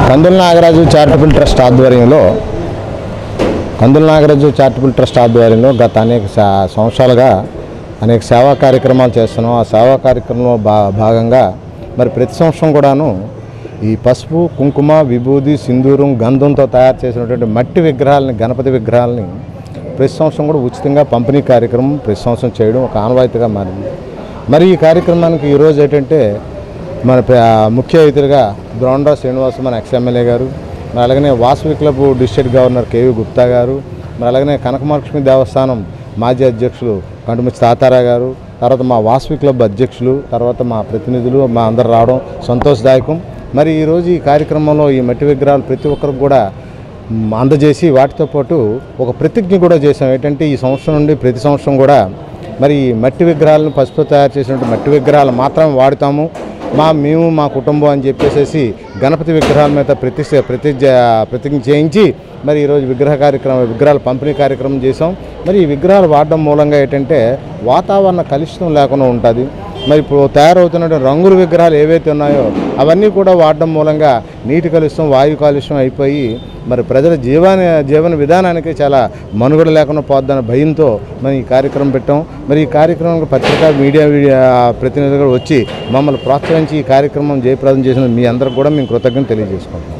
కందుల Nagaraju charitable trust ఆధ్వర్యంలో కందుల Nagaraju charitable trust ఆధ్వర్యంలో గత అనేక సా- సంవత్సరాలుగా అనేక సేవా కార్యక్రమాలు చేస్తున్నాం ఆ సేవా కార్యక్రమంలో భా భాగంగా మరి ప్రతి సంవత్సరం కూడాను ఈ పసుపు కుంకుమ విభూది సింధూరం గంధంతో తయారు చేసినటువంటి మట్టి విగ్రహాలని గణపతి విగ్రహాలని ప్రతి సంవత్సరం కూడా ఉచితంగా పంపిణీ కార్యక్రమం ప్రతి సంవత్సరం చేయడం ఒక ఆనవాయితీగా మారింది మరి ఈ కార్యక్రమానికి ఈరోజు ఏంటంటే మన ప్ర- ముఖ్య అతిథిగా ద్రోండ్రా శ్రీనివాస్ మన ఎక్స్ ఎమ్మెల్యే గారు మరి అలాగనే Vasavi club district governor K V Gupta గారు మరి అలాగనే కనకమహాలక్ష్మి దేవస్థానం మాజీ అధ్యక్షులు కంటుమిచ్చి తాతారా గారు తర్వాత మా వాసవి క్లబ్ అధ్యక్షులు తర్వాత మా ప్రతినిధులు మా అందరు రావడం సంతోషదాయకం మరి ఈరోజు ఈ కార్యక్రమంలో ఈ మట్టి విగ్రహాలు ప్రతి ఒక్కరికి కూడా మ్, అందజేసి వాటితో పాటు ఒక ప్రతిజ్ఞ కూడా చేసాం ఏంటంటే ఈ సంవత్సరం నుండి ప్రతి సంవత్సరం కూడా మరి ఈ మట్టి విగ్రహాలను పసుపు తయారు చేసినటువంటి మట్టి విగ్రహాలు మాత్రమే వాడుతాము మా మేము మా కుటుంబం అని చెప్పేసి గణపతి విగ్రహాల మీద ప్రతిష్ట ప్రతిజ్ఞ ప్రతిజ్ఞ చేయించి మరి ఈరోజు విగ్రహ కార్యక్రమం విగ్రహాల పంపిణీ కార్యక్రమం చేసాం మరి ఈ విగ్రహాలు వాడడం మూలంగా ఏంటంటే వాతావరణ కలుషితం లేకుండా ఉంటుంది మరి ఇప్పుడు తయారవుతున్న రంగుల విగ్రహాలు ఏవైతే ఉన్నాయో అవన్నీ కూడా వాడడం మూలంగా నీటి కలుషితం వాయు కాలుష్యం అయిపోయి మరి ప్రజల జీవన జీవన విధానానికి చాలా మనుగడ లేకుండా పోద్దన్న భయంతో మనం ఈ కార్యక్రమం పెట్టాం మరి ఈ కార్యక్రమానికి పత్రికా మీడియా మీడియా ప్రతినిధులు కూడా వచ్చి మమ్మల్ని ప్రోత్సహించి ఈ కార్యక్రమం జయప్రదం చేసిన మీ అందరికి కూడా మేము కృతజ్ఞత తెలియజేసుకుంటాం